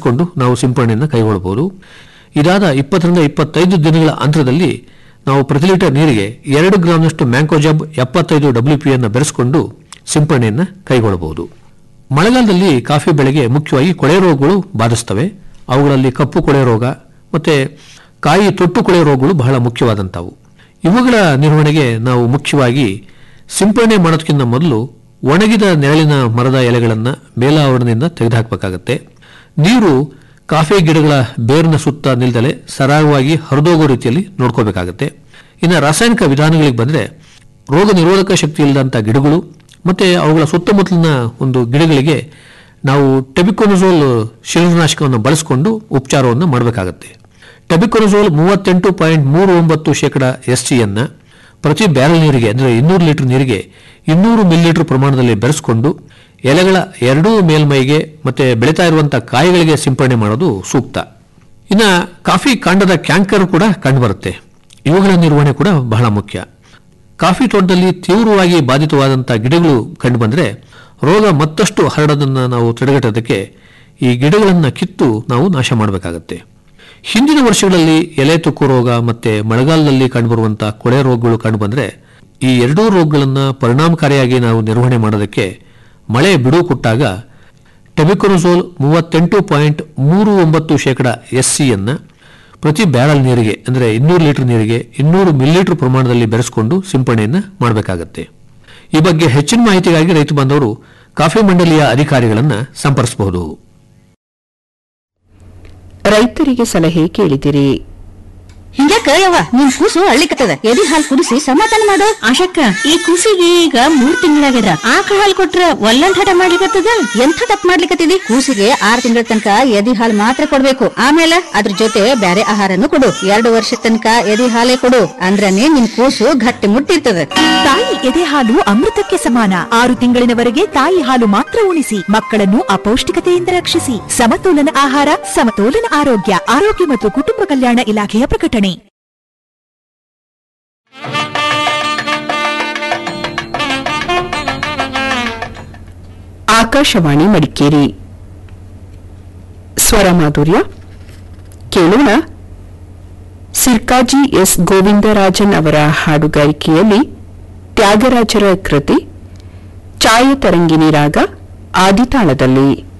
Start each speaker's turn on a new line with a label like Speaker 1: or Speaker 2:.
Speaker 1: ಬೆರೆಸಿಕೊಂಡು ನಾವು ಸಿಂಪರಣೆಯನ್ನು ಕೈಗೊಳ್ಳಬಹುದು ಇದಾದ ಇಪ್ಪತ್ತರಿಂದ ಇಪ್ಪತ್ತೈದು ದಿನಗಳ ಅಂತರದಲ್ಲಿ ನಾವು ಪ್ರತಿ ಲೀಟರ್ ನೀರಿಗೆ ಎರಡು ಗ್ರಾಂನಷ್ಟು ಮ್ಯಾಂಕೋಜಾಬ್ ಎಪ್ಪತ್ತೈದು ಡಬ್ಲ್ಯೂ ಪಿ ಅನ್ನು ಬೆರೆಸಿಕೊಂಡು ಸಿಂಪರಣೆಯನ್ನು ಕೈಗೊಳ್ಳಬಹುದು ಮಳೆಗಾಲದಲ್ಲಿ ಕಾಫಿ ಬೆಳೆಗೆ ಮುಖ್ಯವಾಗಿ ಕೊಳೆ ರೋಗಗಳು ಬಾಧಿಸ್ತವೆ ಅವುಗಳಲ್ಲಿ ಕಪ್ಪು ಕೊಳೆ ರೋಗ ಮತ್ತೆ ಕಾಯಿ ತೊಟ್ಟು ಕೊಳೆ ರೋಗಗಳು ಬಹಳ ಮುಖ್ಯವಾದಂಥವು ಇವುಗಳ ನಿರ್ವಹಣೆಗೆ ನಾವು ಮುಖ್ಯವಾಗಿ ಸಿಂಪರಣೆ ಮಾಡೋದಕ್ಕಿಂತ ಮೊದಲು ಒಣಗಿದ ನೆರಳಿನ ಮರದ ಎಲೆಗಳನ್ನು ಮೇಲಾವರಣದಿಂದ ತೆಗೆದುಹಾಕಬೇಕಾಗತ್ತೆ ನೀರು ಕಾಫಿ ಗಿಡಗಳ ಬೇರಿನ ಸುತ್ತ ನಿಲ್ದಲೆ ಸರಾಗವಾಗಿ ಹರಿದೋಗೋ ರೀತಿಯಲ್ಲಿ ನೋಡ್ಕೋಬೇಕಾಗತ್ತೆ ಇನ್ನು ರಾಸಾಯನಿಕ ವಿಧಾನಗಳಿಗೆ ಬಂದರೆ ರೋಗ ನಿರೋಧಕ ಶಕ್ತಿ ಇಲ್ಲದಂಥ ಗಿಡಗಳು ಮತ್ತು ಅವುಗಳ ಸುತ್ತಮುತ್ತಲಿನ ಒಂದು ಗಿಡಗಳಿಗೆ ನಾವು ಟೆಬಿಕೊನಜೋಲ್ ಶಿಲೀಂಧ್ರನಾಶಕವನ್ನು ಬಳಸಿಕೊಂಡು ಉಪಚಾರವನ್ನು ಮಾಡಬೇಕಾಗತ್ತೆ ಟೆಬಿಕೊನಜೋಲ್ ಮೂವತ್ತೆಂಟು ಪಾಯಿಂಟ್ ಮೂರು ಒಂಬತ್ತು ಶೇಕಡ ಎಸ್ ಟಿಯನ್ನು ಪ್ರತಿ ಬ್ಯಾರಲ್ ನೀರಿಗೆ ಅಂದರೆ ಇನ್ನೂರು ಲೀಟರ್ ನೀರಿಗೆ ಇನ್ನೂರು ಮಿಲಿಲೀಟರ್ ಪ್ರಮಾಣದಲ್ಲಿ ಬೆರೆಸಿಕೊಂಡು ಎಲೆಗಳ ಎರಡೂ ಮೇಲ್ಮೈಗೆ ಮತ್ತೆ ಬೆಳೀತಾ ಇರುವಂತಹ ಕಾಯಿಗಳಿಗೆ ಸಿಂಪರಣೆ ಮಾಡೋದು ಸೂಕ್ತ ಇನ್ನು ಕಾಫಿ ಕಾಂಡದ ಕ್ಯಾಂಕರ್ ಕೂಡ ಕಂಡುಬರುತ್ತೆ ಇವುಗಳ ನಿರ್ವಹಣೆ ಕೂಡ ಬಹಳ ಮುಖ್ಯ ಕಾಫಿ ತೋಟದಲ್ಲಿ ತೀವ್ರವಾಗಿ ಬಾಧಿತವಾದಂತಹ ಗಿಡಗಳು ಕಂಡುಬಂದರೆ ರೋಗ ಮತ್ತಷ್ಟು ಹರಡೋದನ್ನು ನಾವು ತಡೆಗಟ್ಟೋದಕ್ಕೆ ಈ ಗಿಡಗಳನ್ನು ಕಿತ್ತು ನಾವು ನಾಶ ಮಾಡಬೇಕಾಗತ್ತೆ ಹಿಂದಿನ ವರ್ಷಗಳಲ್ಲಿ ಎಲೆ ತುಕ್ಕು ರೋಗ ಮತ್ತೆ ಮಳೆಗಾಲದಲ್ಲಿ ಕಂಡುಬರುವಂತಹ ಕೊಳೆ ರೋಗಗಳು ಕಂಡುಬಂದರೆ ಈ ಎರಡೂ ರೋಗಗಳನ್ನು ಪರಿಣಾಮಕಾರಿಯಾಗಿ ನಾವು ನಿರ್ವಹಣೆ ಮಾಡೋದಕ್ಕೆ ಮಳೆ ಬಿಡುವು ಕೊಟ್ಟಾಗ ಟೆಬಿಕೊನಜೋಲ್ ಮೂವತ್ತೆಂಟು ಪಾಯಿಂಟ್ ಮೂರು ಒಂಬತ್ತು ಶೇಕಡ ಎಸ್ ಸಿಯನ್ನು ಪ್ರತಿ ಬ್ಯಾರಲ್ ನೀರಿಗೆ ಅಂದರೆ ಇನ್ನೂರು ಲೀಟರ್ ನೀರಿಗೆ ಇನ್ನೂರು ಮಿಲಿಲೀಟರ್ ಪ್ರಮಾಣದಲ್ಲಿ ಬೆರೆಸಿಕೊಂಡು ಸಿಂಪರಣೆಯನ್ನು ಮಾಡಬೇಕಾಗತ್ತೆ ಈ ಬಗ್ಗೆ ಹೆಚ್ಚಿನ ಮಾಹಿತಿಗಾಗಿ ರೈತ ಬಾಂಧವರು ಕಾಫಿ ಮಂಡಳಿಯ ಅಧಿಕಾರಿಗಳನ್ನು ಸಂಪರ್ಕಿಸಬಹುದು
Speaker 2: ರೈತರಿಗೆ ಸಲಹೆ ಕೇಳಿದಿರಿ
Speaker 3: ಹಿಂಗ್ಯಾಕ ಯವ್ವ ನಿನ್ ಕೂಸು ಅಳ್ಳಿಕತ್ತದ ಎದಿ ಹಾಲ್ ಕುಡಿಸಿ ಸಮಾಧಾನ ಮಾಡು ಆಶಕ್ಕ ಈ ಕೂಸಿಗೆ ಈಗ ಮೂರ್ ತಿಂಗಳಾಗ್ಯದ ಆಕಳ ಹಾಲ್ ಕೊಟ್ರ ಒಲ್ಲಂದ್ ಹಠ ಮಾಡ್ಲಿಕತ್ತದ ಎಂಥ ತಪ್ಪು ಮಾಡ್ಲಿಕತ್ತಿದಿ ಕೂಸಿಗೆ ಆರ್ ತಿಂಗಳ ತನಕ ಎದಿ ಹಾಲ್ ಮಾತ್ರ ಕೊಡ್ಬೇಕು ಆಮೇಲೆ ಅದ್ರ ಜೊತೆ ಬ್ಯಾರೆ ಆಹಾರನು ಕೊಡು ಎರಡು ವರ್ಷ ತನಕ ಎದಿ ಹಾಲೇ ಕೊಡು ಅಂದ್ರನೇ ನಿನ್ ಕೂಸು ಗಟ್ಟಿ ಮುಟ್ಟಿರ್ತದ
Speaker 4: ತಾಯಿ ಎದೆ ಹಾಲು ಅಮೃತಕ್ಕೆ ಸಮಾನ ಆರು ತಿಂಗಳಿನವರೆಗೆ ತಾಯಿ ಹಾಲು ಮಾತ್ರ ಉಣಿಸಿ ಮಕ್ಕಳನ್ನು ಅಪೌಷ್ಟಿಕತೆಯಿಂದ ರಕ್ಷಿಸಿ ಸಮತೋಲನ ಆಹಾರ ಸಮತೋಲನ ಆರೋಗ್ಯ ಆರೋಗ್ಯ ಮತ್ತು ಕುಟುಂಬ ಕಲ್ಯಾಣ ಇಲಾಖೆಯ ಪ್ರಕಟಣೆ
Speaker 2: ಆಕಾಶವಾಣಿ ಮಡಿಕೇರಿ ಸ್ವರ ಮಾಧುರ್ಯ ಕೇಳೋಣ ಸಿರ್ಕಾಜಿ ಎಸ್ ಗೋವಿಂದರಾಜನ್ ಅವರ ಹಾಡುಗಾರಿಕೆಯಲ್ಲಿ ತ್ಯಾಗರಾಜರ ಕೃತಿ ಛಾಯತರಂಗಿನಿ ರಾಗ ಆದಿತಾಳದಲ್ಲಿ